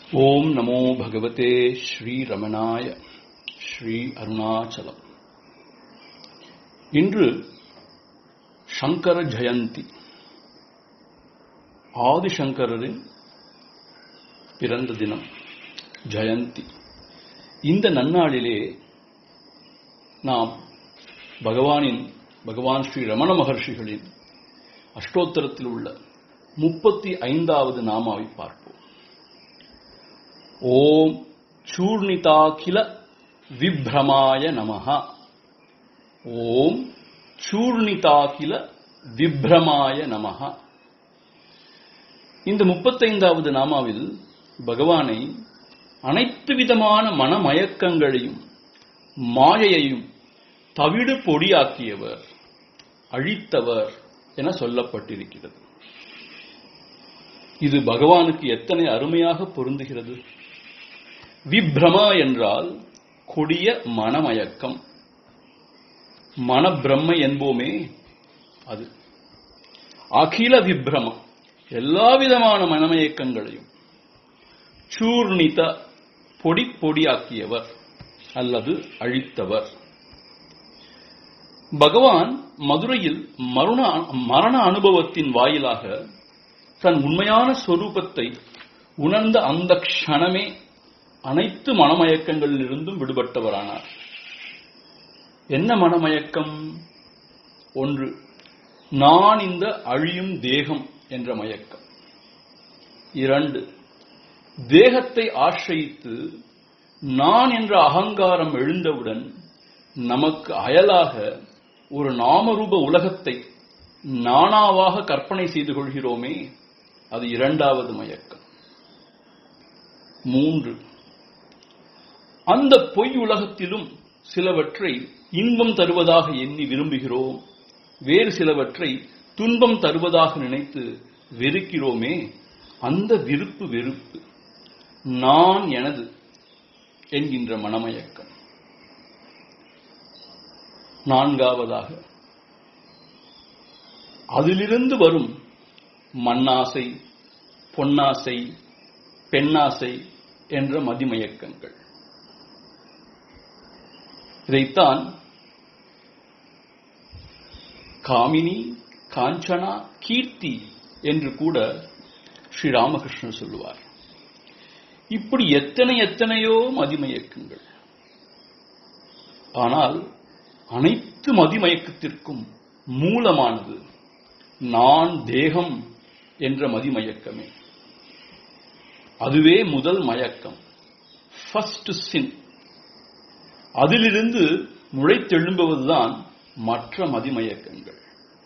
ஓம் நமோ பகவதே ஸ்ரீரமணாய ஸ்ரீ அருணாச்சலம் இன்று சங்கர ஜெயந்தி ஆதிசங்கரரின் பிறந்த தினம் ஜெயந்தி இந்த நன்னாளிலே நாம் பகவானின் பகவான் ஸ்ரீ ரமண மகர்ஷிகளின் அஷ்டோத்தரத்தில் உள்ள முப்பத்தி ஐந்தாவது நாமாவை பார்ப்போம் ஓம் சூர்ணிதாகில விப்ரமாய நமஹ ஓம் சூர்ணிதாகில விப்ரமாய நமஹ இந்த முப்பத்தைந்தாவது நாமாவில் பகவானை அனைத்து விதமான மனமயக்கங்களையும் மாயையையும் தவிடு பொடியாக்கியவர் அழித்தவர் என சொல்லப்பட்டிருக்கிறது இது பகவானுக்கு எத்தனை அருமையாக பொருந்துகிறது விப்ரமா என்றால் கொடிய மனமயக்கம் மனப்பிரம்மை என்போமே அது அகில விப்ரமம் எல்லா விதமான மனமயக்கங்களையும் சூர்ணித பொடி பொடியாக்கியவர் அல்லது அழித்தவர் பகவான் மதுரையில் மருண மரண அனுபவத்தின் வாயிலாக தன் உண்மையான சொரூபத்தை உணர்ந்த அந்த க்ஷணமே அனைத்து மனமயக்கங்களிலிருந்தும் விடுபட்டவரானார் என்ன மனமயக்கம் ஒன்று நான் இந்த அழியும் தேகம் என்ற மயக்கம் இரண்டு தேகத்தை ஆசிரியித்து நான் என்ற அகங்காரம் எழுந்தவுடன் நமக்கு அயலாக ஒரு நாமரூப உலகத்தை நானாவாக கற்பனை செய்து கொள்கிறோமே அது இரண்டாவது மயக்கம் மூன்று அந்த பொய் உலகத்திலும் சிலவற்றை இன்பம் தருவதாக எண்ணி விரும்புகிறோம் வேறு சிலவற்றை துன்பம் தருவதாக நினைத்து வெறுக்கிறோமே அந்த விருப்பு வெறுப்பு நான் எனது என்கின்ற மனமயக்கம் நான்காவதாக அதிலிருந்து வரும் மண்ணாசை பொன்னாசை பெண்ணாசை என்ற மதிமயக்கங்கள் இதைத்தான் காமினி காஞ்சனா கீர்த்தி என்று கூட ஸ்ரீ ராமகிருஷ்ணன் சொல்லுவார் இப்படி எத்தனை எத்தனையோ மதிமயக்கங்கள் ஆனால் அனைத்து மதிமயக்கத்திற்கும் மூலமானது நான் தேகம் என்ற மதிமயக்கமே அதுவே முதல் மயக்கம் ஃபர்ஸ்ட் சின் அதிலிருந்து முளைத்தெழும்புவதுதான் மற்ற மதிமயக்கங்கள்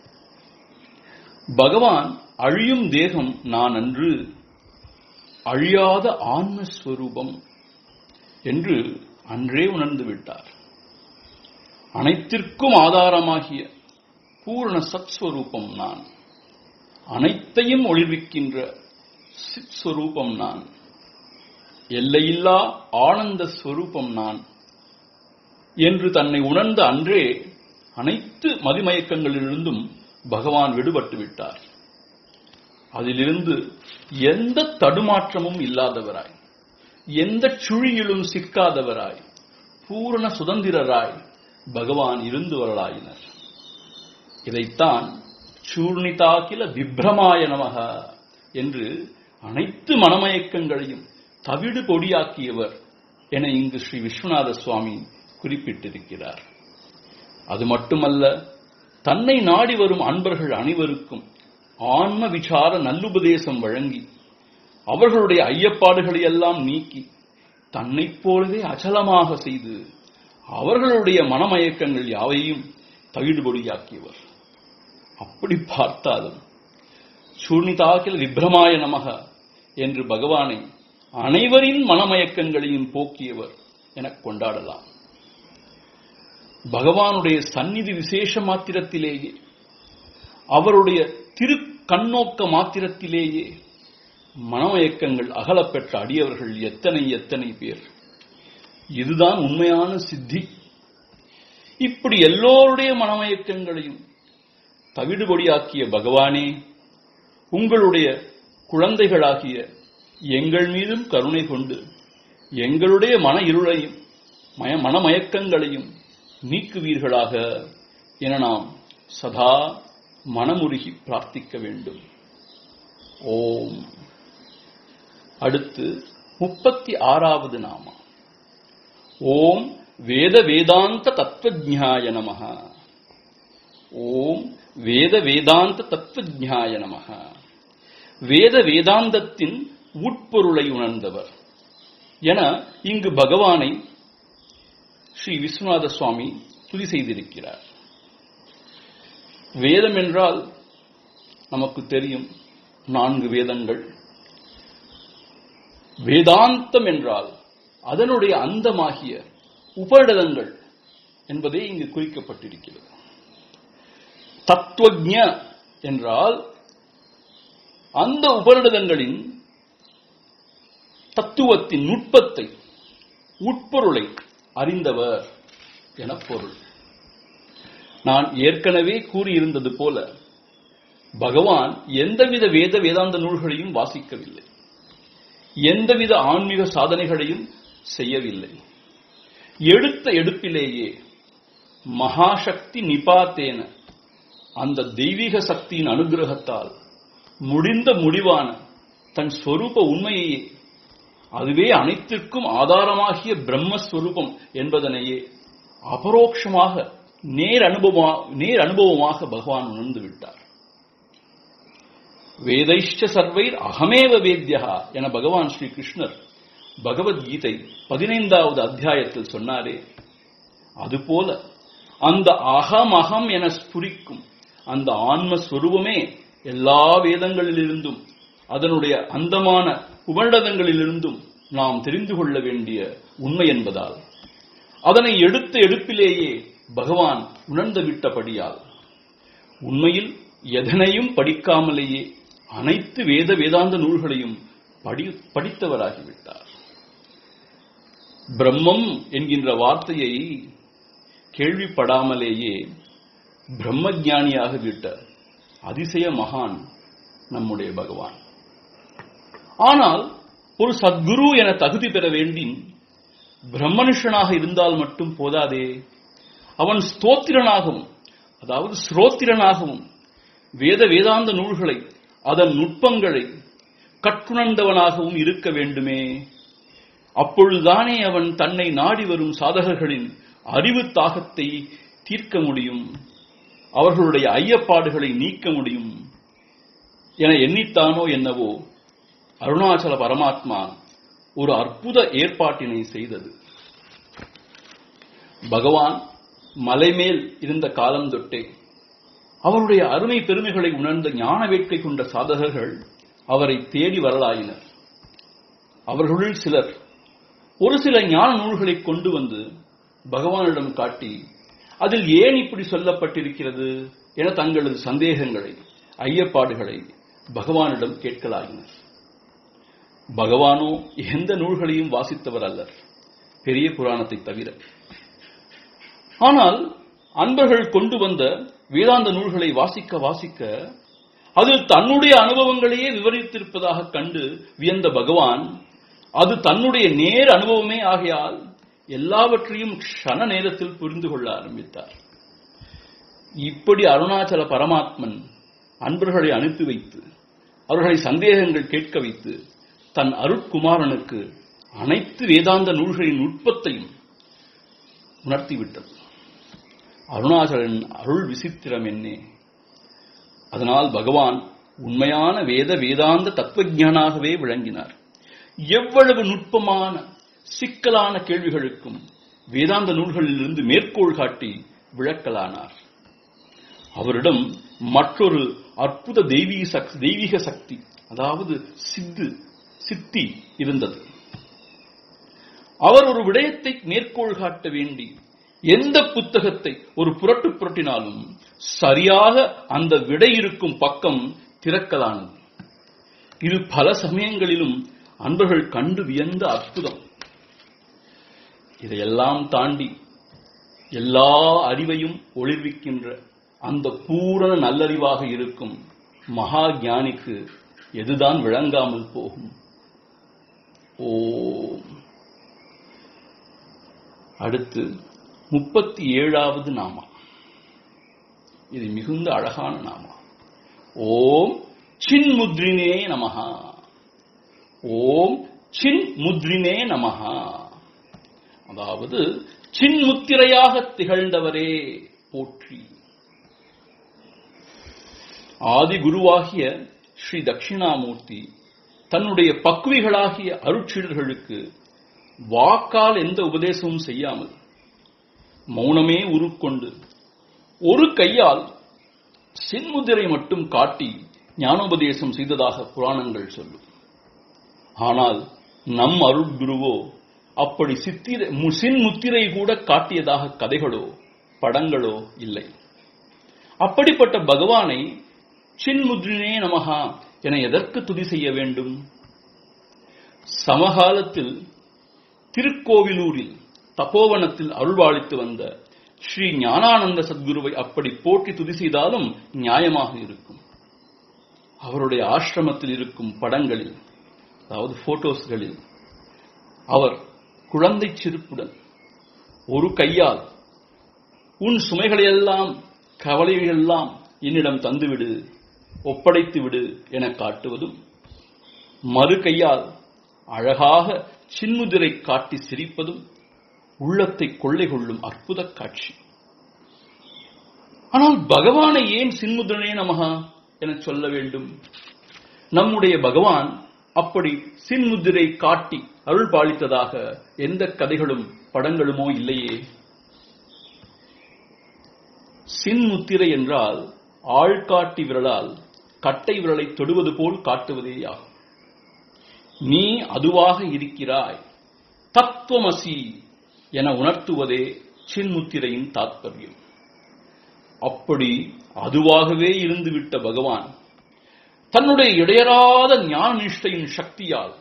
பகவான் அழியும் தேகம் நான் அன்று அழியாத ஆன்மஸ்வரூபம் என்று அன்றே உணர்ந்து விட்டார் அனைத்திற்கும் ஆதாரமாகிய பூர்ண சத்ஸ்வரூபம் நான் அனைத்தையும் ஒளிர்விக்கின்ற சித்ஸ்வரூபம் நான் எல்லையில்லா ஆனந்த ஸ்வரூபம் நான் என்று தன்னை உணர்ந்த அன்றே அனைத்து மதிமயக்கங்களிலிருந்தும் பகவான் விடுபட்டு விட்டார் அதிலிருந்து எந்த தடுமாற்றமும் இல்லாதவராய் எந்த சுழியிலும் சிக்காதவராய் பூரண சுதந்திரராய் பகவான் இருந்து வரலாயினர் இதைத்தான் சூர்ணிதாக்கில விப்ரமாய நமக என்று அனைத்து மனமயக்கங்களையும் தவிடு பொடியாக்கியவர் என இங்கு ஸ்ரீ விஸ்வநாத சுவாமி குறிப்பிட்டிருக்கிறார் அது மட்டுமல்ல தன்னை நாடி வரும் அன்பர்கள் அனைவருக்கும் ஆன்ம விசார நல்லுபதேசம் வழங்கி அவர்களுடைய ஐயப்பாடுகளை எல்லாம் நீக்கி தன்னைப் போலவே அச்சலமாக செய்து அவர்களுடைய மனமயக்கங்கள் யாவையும் தவிடுபொடியாக்கியவர் அப்படி பார்த்தாலும் சூர்ணிதாக்கில் விப்ரமாய நமக என்று பகவானை அனைவரின் மனமயக்கங்களையும் போக்கியவர் என கொண்டாடலாம் பகவானுடைய சந்நிதி விசேஷ மாத்திரத்திலேயே அவருடைய திரு கண்ணோக்க மாத்திரத்திலேயே மனமயக்கங்கள் அகலப்பெற்ற அடியவர்கள் எத்தனை எத்தனை பேர் இதுதான் உண்மையான சித்தி இப்படி எல்லோருடைய மனமயக்கங்களையும் தவிடுபொடியாக்கிய பகவானே உங்களுடைய குழந்தைகளாகிய எங்கள் மீதும் கருணை கொண்டு எங்களுடைய மன இருளையும் மய மனமயக்கங்களையும் நீக்குவீர்களாக என நாம் சதா மனமுருகி பிரார்த்திக்க வேண்டும் ஓம் அடுத்து முப்பத்தி ஆறாவது நாமம் ஓம் வேத வேதாந்த தத்துவஜாய நமக ஓம் வேத வேதாந்த தத்துவஜாய நமக வேத வேதாந்தத்தின் உட்பொருளை உணர்ந்தவர் என இங்கு பகவானை ஸ்ரீ விஸ்வநாத சுவாமி துதி செய்திருக்கிறார் வேதம் என்றால் நமக்கு தெரியும் நான்கு வேதங்கள் வேதாந்தம் என்றால் அதனுடைய அந்தமாகிய உபரிடதங்கள் என்பதே இங்கு குறிக்கப்பட்டிருக்கிறது தத்துவஜ என்றால் அந்த உபரிடதங்களின் தத்துவத்தின் நுட்பத்தை உட்பொருளை அறிந்தவர் என பொருள் நான் ஏற்கனவே கூறியிருந்தது போல பகவான் எந்தவித வேத வேதாந்த நூல்களையும் வாசிக்கவில்லை எந்தவித ஆன்மீக சாதனைகளையும் செய்யவில்லை எடுத்த எடுப்பிலேயே மகாசக்தி நிபாத்தேன அந்த தெய்வீக சக்தியின் அனுகிரகத்தால் முடிந்த முடிவான தன் ஸ்வரூப உண்மையையே அதுவே அனைத்திற்கும் ஆதாரமாகிய பிரம்மஸ்வரூபம் என்பதனையே அபரோக்ஷமாக நேர் அனுபவமா நேர் அனுபவமாக பகவான் உணர்ந்து விட்டார் வேதைஷ்ட சர்வைர் அகமேவ வேத்யா என பகவான் ஸ்ரீ கிருஷ்ணர் பகவத்கீதை பதினைந்தாவது அத்தியாயத்தில் சொன்னாரே அதுபோல அந்த அகம் அகம் என ஸ்புரிக்கும் அந்த ஆன்மஸ்வரூபமே எல்லா வேதங்களிலிருந்தும் அதனுடைய அந்தமான உபண்டதங்களிலிருந்தும் நாம் தெரிந்து கொள்ள வேண்டிய உண்மை என்பதால் அதனை எடுத்த எடுப்பிலேயே பகவான் உணர்ந்து விட்டபடியால் உண்மையில் எதனையும் படிக்காமலேயே அனைத்து வேத வேதாந்த நூல்களையும் படி படித்தவராகிவிட்டார் பிரம்மம் என்கின்ற வார்த்தையை கேள்விப்படாமலேயே பிரம்மஜானியாக விட்ட அதிசய மகான் நம்முடைய பகவான் ஆனால் ஒரு சத்குரு என தகுதி பெற வேண்டி பிரம்மனிஷனாக இருந்தால் மட்டும் போதாதே அவன் ஸ்தோத்திரனாகவும் அதாவது ஸ்ரோத்திரனாகவும் வேத வேதாந்த நூல்களை அதன் நுட்பங்களை கற்றுணர்ந்தவனாகவும் இருக்க வேண்டுமே அப்பொழுதுதானே அவன் தன்னை நாடி வரும் சாதகர்களின் அறிவு தாகத்தை தீர்க்க முடியும் அவர்களுடைய ஐயப்பாடுகளை நீக்க முடியும் என எண்ணித்தானோ என்னவோ அருணாச்சல பரமாத்மா ஒரு அற்புத ஏற்பாட்டினை செய்தது பகவான் மலைமேல் இருந்த காலம் தொட்டே அவருடைய அருமை பெருமைகளை உணர்ந்த ஞான வேட்கை கொண்ட சாதகர்கள் அவரை தேடி வரலாயினர் அவர்களுள் சிலர் ஒரு சில ஞான நூல்களை கொண்டு வந்து பகவானிடம் காட்டி அதில் ஏன் இப்படி சொல்லப்பட்டிருக்கிறது என தங்களது சந்தேகங்களை ஐயப்பாடுகளை பகவானிடம் கேட்கலாயினர் பகவானோ எந்த நூல்களையும் வாசித்தவர் அல்லர் பெரிய புராணத்தை தவிர ஆனால் அன்பர்கள் கொண்டு வந்த வேதாந்த நூல்களை வாசிக்க வாசிக்க அதில் தன்னுடைய அனுபவங்களையே விவரித்திருப்பதாக கண்டு வியந்த பகவான் அது தன்னுடைய நேர் அனுபவமே ஆகையால் எல்லாவற்றையும் க்ஷண நேரத்தில் புரிந்து கொள்ள ஆரம்பித்தார் இப்படி அருணாச்சல பரமாத்மன் அன்பர்களை அனுப்பி வைத்து அவர்களை சந்தேகங்கள் கேட்க வைத்து தன் அருட்குமாரனுக்கு அனைத்து வேதாந்த நூல்களின் நுட்பத்தையும் உணர்த்திவிட்டது அருணாச்சலன் அருள் விசித்திரம் என்னே அதனால் பகவான் உண்மையான வேத வேதாந்த தத்துவஞானாகவே விளங்கினார் எவ்வளவு நுட்பமான சிக்கலான கேள்விகளுக்கும் வேதாந்த நூல்களிலிருந்து மேற்கோள் காட்டி விளக்கலானார் அவரிடம் மற்றொரு அற்புத தெய்வீக சக்தி தெய்வீக சக்தி அதாவது சித்து சித்தி இருந்தது அவர் ஒரு விடயத்தை மேற்கோள் காட்ட வேண்டி எந்த புத்தகத்தை ஒரு புரட்டு புரட்டினாலும் சரியாக அந்த விடை இருக்கும் பக்கம் திறக்கலானது இது பல சமயங்களிலும் அன்பர்கள் கண்டு வியந்த அற்புதம் இதையெல்லாம் தாண்டி எல்லா அறிவையும் ஒளிர்விக்கின்ற அந்த பூரண நல்லறிவாக இருக்கும் மகா ஞானிக்கு எதுதான் விளங்காமல் போகும் அடுத்து முப்பத்தி ஏழாவது நாமா இது மிகுந்த அழகான நாமா ஓம் சின்முத்ரினே நமஹா ஓம் சின் முத்ரினே நமஹா அதாவது சின்முத்திரையாக திகழ்ந்தவரே போற்றி ஆதி குருவாகிய ஸ்ரீ தட்சிணாமூர்த்தி தன்னுடைய பக்குவிகளாகிய அருட்சீடர்களுக்கு வாக்கால் எந்த உபதேசமும் செய்யாமல் மௌனமே உருக்கொண்டு ஒரு கையால் சின்முதிரை மட்டும் காட்டி ஞானோபதேசம் செய்ததாக புராணங்கள் சொல்லும் ஆனால் நம் அருட்குருவோ அப்படி சித்திர மு- சின்முத்திரை கூட காட்டியதாக கதைகளோ படங்களோ இல்லை அப்படிப்பட்ட பகவானை சின்முத்ரினே நமஹா என எதற்கு துதி செய்ய வேண்டும் சமகாலத்தில் திருக்கோவிலூரில் தபோவனத்தில் அருள்வாளித்து வந்த ஸ்ரீ ஞானானந்த சத்குருவை அப்படி போற்றி துதி செய்தாலும் நியாயமாக இருக்கும் அவருடைய ஆசிரமத்தில் இருக்கும் படங்களில் அதாவது போட்டோஸ்களில் அவர் குழந்தை சிரிப்புடன் ஒரு கையால் உன் சுமைகளையெல்லாம் கவலைகளெல்லாம் என்னிடம் தந்துவிடு ஒப்படைத்து விடு என காட்டுவதும் மறு கையால் அழகாக சின்முதிரை காட்டி சிரிப்பதும் உள்ளத்தை கொள்ளை கொள்ளும் அற்புத காட்சி ஆனால் பகவானை ஏன் சின்முதிரனே நமகா என சொல்ல வேண்டும் நம்முடைய பகவான் அப்படி சின்முதிரை காட்டி அருள் பாலித்ததாக எந்த கதைகளும் படங்களுமோ இல்லையே சின்முத்திரை என்றால் ஆள்காட்டி விரலால் கட்டை விரலை தொடுவது போல் காட்டுவதேயாகும் நீ அதுவாக இருக்கிறாய் தத்துவமசி என உணர்த்துவதே சின்முத்திரையின் தாத்பரியம் அப்படி அதுவாகவே இருந்துவிட்ட பகவான் தன்னுடைய இடையறாத ஞான நிஷ்டையின் சக்தியால்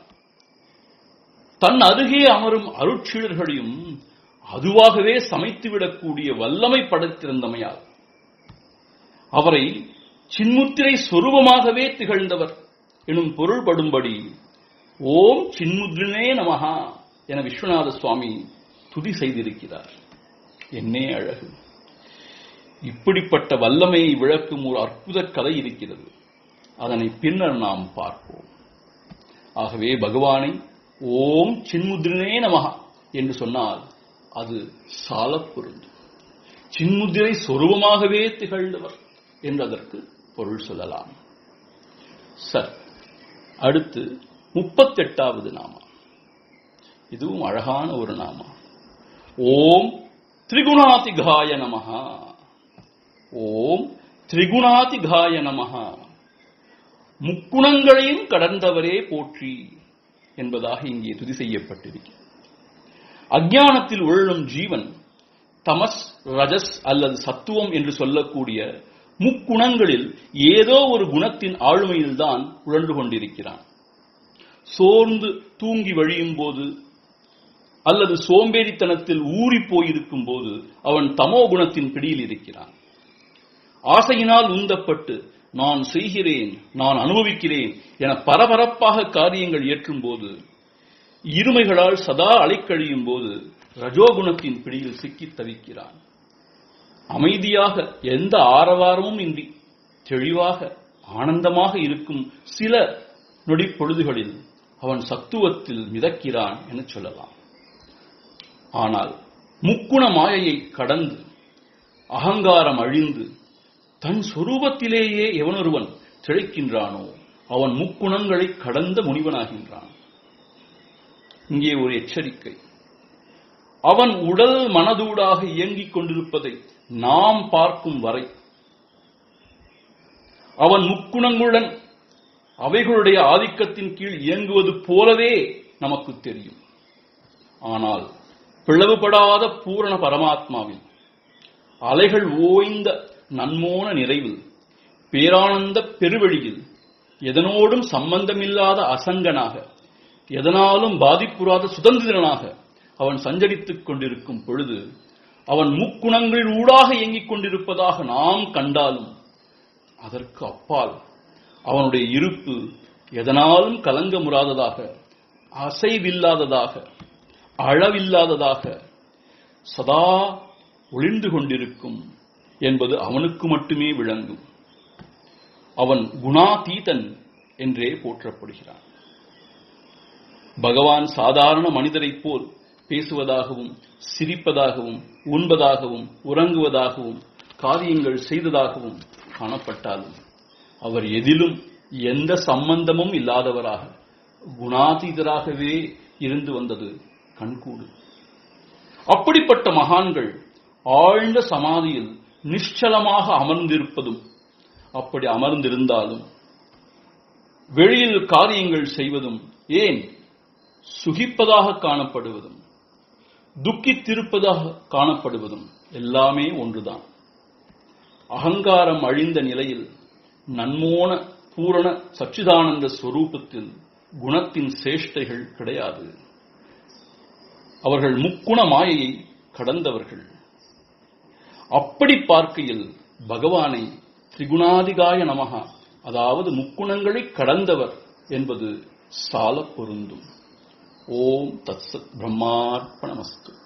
தன் அருகே அமரும் அருட்சீடர்களையும் அதுவாகவே சமைத்துவிடக்கூடிய வல்லமை படைத்திருந்தமையால் அவரை சின்முத்திரை சொரூபமாகவே திகழ்ந்தவர் எனும் பொருள்படும்படி ஓம் சின்முத்ரினே நமஹா என விஸ்வநாத சுவாமி துதி செய்திருக்கிறார் என்னே அழகு இப்படிப்பட்ட வல்லமையை விளக்கும் ஒரு அற்புத கதை இருக்கிறது அதனை பின்னர் நாம் பார்ப்போம் ஆகவே பகவானை ஓம் சின்முத்ரினே நமஹா என்று சொன்னால் அது சாலப் பொருந்தும் சின்முத்திரை சொருபமாகவே திகழ்ந்தவர் என்று அதற்கு பொருள் சொல்லலாம் சரி அடுத்து முப்பத்தெட்டாவது நாமா இதுவும் அழகான ஒரு நாமா ஓம் திரிகுணாதிகாய நமஹா ஓம் திரிகுணாதிகாய நமஹா முக்குணங்களையும் கடந்தவரே போற்றி என்பதாக இங்கே துதி செய்யப்பட்டிருக்கிறது அஞ்ஞானத்தில் உழலும் ஜீவன் தமஸ் ரஜஸ் அல்லது சத்துவம் என்று சொல்லக்கூடிய முக்குணங்களில் ஏதோ ஒரு குணத்தின் ஆளுமையில்தான் உழன்று கொண்டிருக்கிறான் சோர்ந்து தூங்கி வழியும் போது அல்லது சோம்பேறித்தனத்தில் ஊறி போயிருக்கும் போது அவன் தமோ குணத்தின் பிடியில் இருக்கிறான் ஆசையினால் உந்தப்பட்டு நான் செய்கிறேன் நான் அனுபவிக்கிறேன் என பரபரப்பாக காரியங்கள் ஏற்றும் போது இருமைகளால் சதா அலைக்கழியும் போது ரஜோகுணத்தின் பிடியில் சிக்கித் தவிக்கிறான் அமைதியாக எந்த ஆரவாரமும் இன்றி தெளிவாக ஆனந்தமாக இருக்கும் சில நொடி பொழுதுகளில் அவன் சத்துவத்தில் மிதக்கிறான் என சொல்லலாம் ஆனால் முக்குண மாயையை கடந்து அகங்காரம் அழிந்து தன் சொரூபத்திலேயே எவனொருவன் திளைக்கின்றானோ அவன் முக்குணங்களை கடந்த முனிவனாகின்றான் இங்கே ஒரு எச்சரிக்கை அவன் உடல் மனதூடாக இயங்கிக் கொண்டிருப்பதை நாம் பார்க்கும் வரை அவன் முக்குணங்களுடன் அவைகளுடைய ஆதிக்கத்தின் கீழ் இயங்குவது போலவே நமக்கு தெரியும் ஆனால் பிளவுபடாத பூரண பரமாத்மாவில் அலைகள் ஓய்ந்த நன்மோன நிறைவில் பேரானந்த பெருவழியில் எதனோடும் சம்பந்தமில்லாத அசங்கனாக எதனாலும் பாதிப்புறாத சுதந்திரனாக அவன் சஞ்சரித்துக் கொண்டிருக்கும் பொழுது அவன் முக்குணங்களில் ஊடாக இயங்கிக் கொண்டிருப்பதாக நாம் கண்டாலும் அதற்கு அப்பால் அவனுடைய இருப்பு எதனாலும் கலங்க முறாததாக அசைவில்லாததாக அளவில்லாததாக சதா ஒளிர்ந்து கொண்டிருக்கும் என்பது அவனுக்கு மட்டுமே விளங்கும் அவன் குணாதீதன் என்றே போற்றப்படுகிறான் பகவான் சாதாரண மனிதரைப் போல் பேசுவதாகவும் சிரிப்பதாகவும் உண்பதாகவும் உறங்குவதாகவும் காரியங்கள் செய்ததாகவும் காணப்பட்டாலும் அவர் எதிலும் எந்த சம்பந்தமும் இல்லாதவராக குணாதீதராகவே இருந்து வந்தது கண்கூடு அப்படிப்பட்ட மகான்கள் ஆழ்ந்த சமாதியில் நிಶ್ಚலமாக அமர்ந்திருப்பதும் அப்படி அமர்ந்திருந்தாலும் வெளியில் காரியங்கள் செய்வதும் ஏன் சுகிப்பதாக காணப்படுவதும் துக்கித்திருப்பதாக காணப்படுவதும் எல்லாமே ஒன்றுதான் அகங்காரம் அழிந்த நிலையில் நன்மோன பூரண சச்சிதானந்த ஸ்வரூபத்தில் குணத்தின் சேஷ்டைகள் கிடையாது அவர்கள் முக்குண மாயையை கடந்தவர்கள் அப்படி பார்க்கையில் பகவானை திரிகுணாதிகாய நமகா அதாவது முக்குணங்களை கடந்தவர் என்பது சால பொருந்தும் ஓம் தத்சத் பிரம்மார்ப்பணமஸ்து